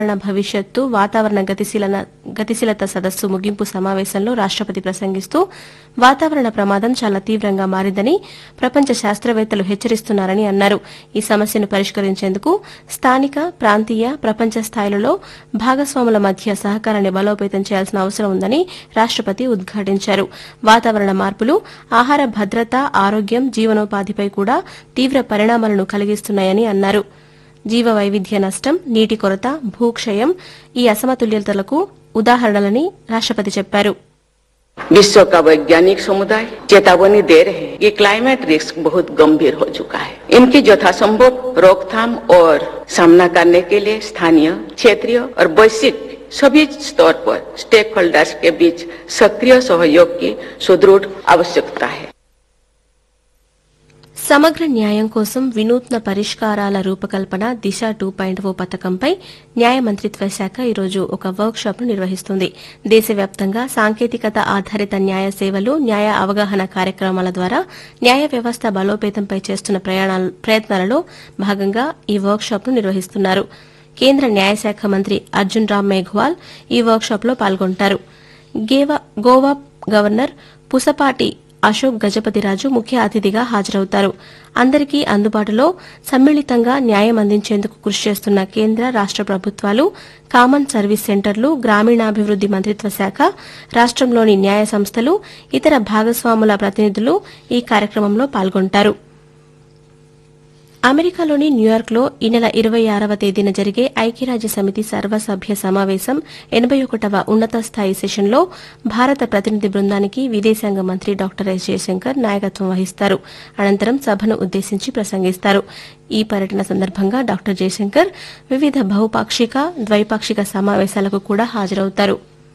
పర్యావరణ భవిష్యత్తు వాతావరణ గతిశీలన గతిశీలత సదస్సు ముగింపు సమావేశంలో రాష్టపతి ప్రసంగిస్తూ వాతావరణ ప్రమాదం చాలా తీవ్రంగా మారిందని ప్రపంచ శాస్త్రవేత్తలు హెచ్చరిస్తున్నారని అన్నారు ఈ సమస్యను పరిష్కరించేందుకు స్థానిక ప్రాంతీయ ప్రపంచ స్థాయిలలో భాగస్వాముల మధ్య సహకారాన్ని బలోపేతం చేయాల్సిన అవసరం ఉందని రాష్టపతి ఉద్ఘాటించారు వాతావరణ మార్పులు ఆహార భద్రత ఆరోగ్యం జీవనోపాధిపై కూడా తీవ్ర పరిణామాలను కలిగిస్తున్నాయని అన్నారు జీవ వైవిధ్య నష్టం నీటి కొరత భూక్షయం ఈ అసమతుల్యతలకు ఉదాహరణలని రాష్టపతి చెప్పారు विश्व का वैज्ञानिक समुदाय चेतावनी दे रहे हैं कि क्लाइमेट रिस्क बहुत गंभीर हो चुका है इनकी यथासंभव रोकथाम और सामना करने के लिए स्थानीय क्षेत्रीय और वैश्विक सभी स्तर पर स्टेक होल्डर्स के बीच सक्रिय सहयोग की सुदृढ़ आवश्यकता है సమగ్ర న్యాయం కోసం వినూత్న పరిష్కారాల రూపకల్పన దిశ టూ పాయింట్ ఓ పథకంపై న్యాయ మంత్రిత్వ శాఖ ఈరోజు ఒక వర్క్ షాప్ ను నిర్వహిస్తుంది దేశవ్యాప్తంగా సాంకేతికత ఆధారిత న్యాయ సేవలు న్యాయ అవగాహన కార్యక్రమాల ద్వారా న్యాయ వ్యవస్థ బలోపేతంపై చేస్తున్న ప్రయాణాల- ప్రయత్నాలలో భాగంగా ఈ వర్క్ షాప్ ను నిర్వహిస్తున్నారు కేంద్ర న్యాయశాఖ మంత్రి అర్జున్ రామ్ మేఘ్వాల్ ఈ వర్క్ షాప్ లో పాల్గొంటారు గేవా- గోవా గవర్నర్ పుసపాటి అశోక్ గజపతిరాజు ముఖ్య అతిథిగా హాజరవుతారు అందరికీ అందుబాటులో సమ్మిళితంగా న్యాయం అందించేందుకు కృషి చేస్తున్న కేంద్ర రాష్ట ప్రభుత్వాలు కామన్ సర్వీస్ సెంటర్లు గ్రామీణాభివృద్ది మంత్రిత్వ శాఖ రాష్టంలోని న్యాయ సంస్థలు ఇతర భాగస్వాముల ప్రతినిధులు ఈ కార్యక్రమంలో పాల్గొంటారు అమెరికాలోని న్యూయార్క్లో ఈ నెల ఇరవై ఆరవ తేదీన జరిగే ఐక్యరాజ్య సమితి సర్వసభ్య సమావేశం ఎనబై ఒకటవ ఉన్నత స్థాయి సెషన్లో భారత ప్రతినిధి బృందానికి విదేశాంగ మంత్రి డాక్టర్ ఎస్ జయశంకర్ నాయకత్వం వహిస్తారు అనంతరం సభను ఉద్దేశించి ప్రసంగిస్తారు ఈ పర్యటన సందర్భంగా డాక్టర్ జయశంకర్ వివిధ బహుపాక్షిక ద్వైపాక్షిక సమావేశాలకు కూడా హాజరవుతారు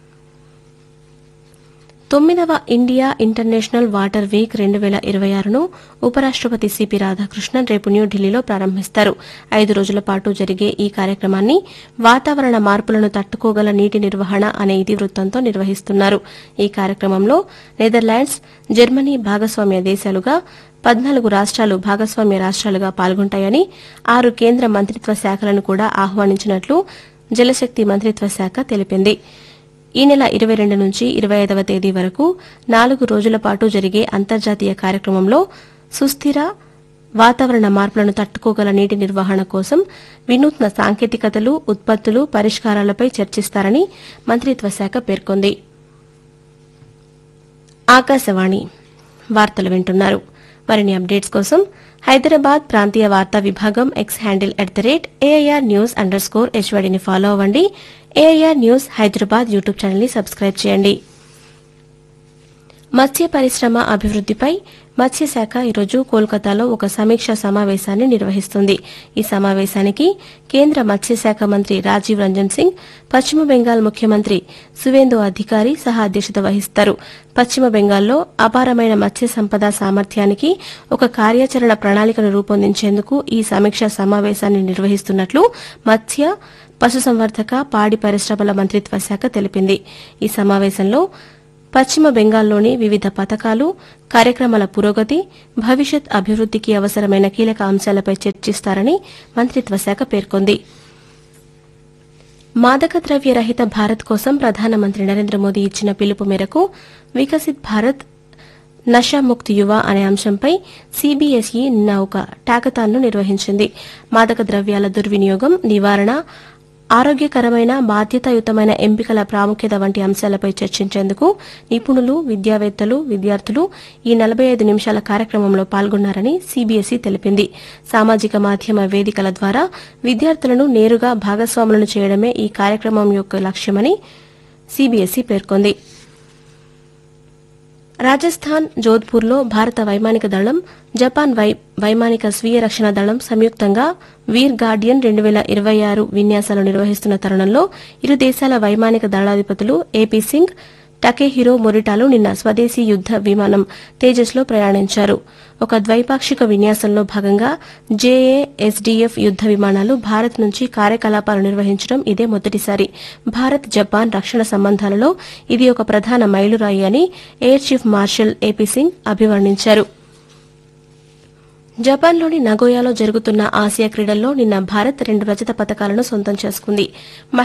తొమ్మిదవ ఇండియా ఇంటర్నేషనల్ వాటర్ వీక్ రెండు వేల ఇరవై ఆరును ఉపరాష్టపతి సిపి రాధాకృష్ణన్ రేపు న్యూఢిల్లీలో ప్రారంభిస్తారు ఐదు రోజుల పాటు జరిగే ఈ కార్యక్రమాన్ని వాతావరణ మార్పులను తట్టుకోగల నీటి నిర్వహణ అనే ఇతివృత్తంతో నిర్వహిస్తున్నారు ఈ కార్యక్రమంలో నెదర్లాండ్స్ జర్మనీ భాగస్వామ్య దేశాలుగా పద్నాలుగు రాష్ట్రాలు భాగస్వామ్య రాష్ట్రాలుగా పాల్గొంటాయని ఆరు కేంద్ర మంత్రిత్వ శాఖలను కూడా ఆహ్వానించినట్లు జలశక్తి మంత్రిత్వ శాఖ తెలిపింది ఈ నెల ఇరవై రెండు నుంచి ఇరవై ఐదవ తేదీ వరకు నాలుగు రోజుల పాటు జరిగే అంతర్జాతీయ కార్యక్రమంలో సుస్థిర వాతావరణ మార్పులను తట్టుకోగల నీటి నిర్వహణ కోసం వినూత్న సాంకేతికతలు ఉత్పత్తులు పరిష్కారాలపై చర్చిస్తారని మంత్రిత్వ శాఖ పేర్కొంది ఆకాశవాణి వార్తలు వింటున్నారు మరిన్ని అప్డేట్స్ కోసం హైదరాబాద్ ప్రాంతీయ వార్తా విభాగం X handle at the rate AIR news underscore హెచ్వడిని ఫాలో అవ్వండి AIR news Hyderabad YouTube channel ని సబ్స్క్రైబ్ చేయండి మత్స్య పరిశ్రమ అభివృద్దిపై మత్స్యశాఖ ఈరోజు కోల్కతాలో ఒక సమీక్షా సమావేశాన్ని నిర్వహిస్తుంది ఈ సమావేశానికి కేంద్ర మత్స్యశాఖ మంత్రి రాజీవ్ రంజన్ సింగ్ పశ్చిమ బెంగాల్ ముఖ్యమంత్రి సువేందు అధికారి సహా అధ్యక్షత వహిస్తారు పశ్చిమ బెంగాల్లో అపారమైన మత్స్య సంపద సామర్థ్యానికి ఒక కార్యాచరణ ప్రణాళికను రూపొందించేందుకు ఈ సమీక్షా సమావేశాన్ని నిర్వహిస్తున్నట్లు మత్స్య పశుసంవర్ధక పాడి పరిశ్రమల మంత్రిత్వ శాఖ తెలిపింది ఈ సమావేశంలో పశ్చిమ బెంగాల్లోని వివిధ పథకాలు కార్యక్రమాల పురోగతి భవిష్యత్ అభివృద్దికి అవసరమైన కీలక అంశాలపై చర్చిస్తారని మంత్రిత్వ శాఖ పేర్కొంది మాదక ద్రవ్య రహిత భారత్ కోసం ప్రధానమంత్రి నరేంద్ర మోదీ ఇచ్చిన పిలుపు మేరకు వికసిత్ భారత్ నషాముక్త్ యువ అనే అంశంపై సీబీఎస్ఈ నిన్న ఒక టాకతాన్ను నిర్వహించింది మాదక ద్రవ్యాల దుర్వినియోగం నివారణ ఆరోగ్యకరమైన బాధ్యతాయుతమైన ఎంపికల ప్రాముఖ్యత వంటి అంశాలపై చర్చించేందుకు నిపుణులు విద్యావేత్తలు విద్యార్థులు ఈ నలభై ఐదు నిమిషాల కార్యక్రమంలో పాల్గొన్నారని సీబీఎస్ఈ తెలిపింది సామాజిక మాధ్యమ వేదికల ద్వారా విద్యార్థులను నేరుగా భాగస్వాములను చేయడమే ఈ కార్యక్రమం యొక్క లక్ష్యమని సీబీఎస్ఈ పేర్కొంది రాజస్థాన్ జోధ్పూర్లో భారత వైమానిక దళం జపాన్ వై వైమానిక స్వీయ రక్షణ దళం సంయుక్తంగా వీర్ గార్డియన్ రెండు వేల ఇరవై ఆరు విన్యాసాలు నిర్వహిస్తున్న తరుణంలో ఇరు దేశాల వైమానిక దళాధిపతులు ఏపీ సింగ్ టకేహిరో మొరిటాలు నిన్న స్వదేశీ యుద్ద విమానం తేజస్లో ప్రయాణించారు ఒక ద్వైపాక్షిక విన్యాసంలో భాగంగా జేఏఎస్డీఎఫ్ యుద్ద విమానాలు భారత్ నుంచి కార్యకలాపాలు నిర్వహించడం ఇదే మొదటిసారి భారత్ జపాన్ రక్షణ సంబంధాలలో ఇది ఒక ప్రధాన మైలురాయి అని air chief marshal AP Singh అభివర్ణించారు జపాన్లోని నగోయాలో జరుగుతున్న ఆసియా క్రీడల్లో నిన్న భారత్ రెండు రజత పతకాలను సొంతం చేసుకుంది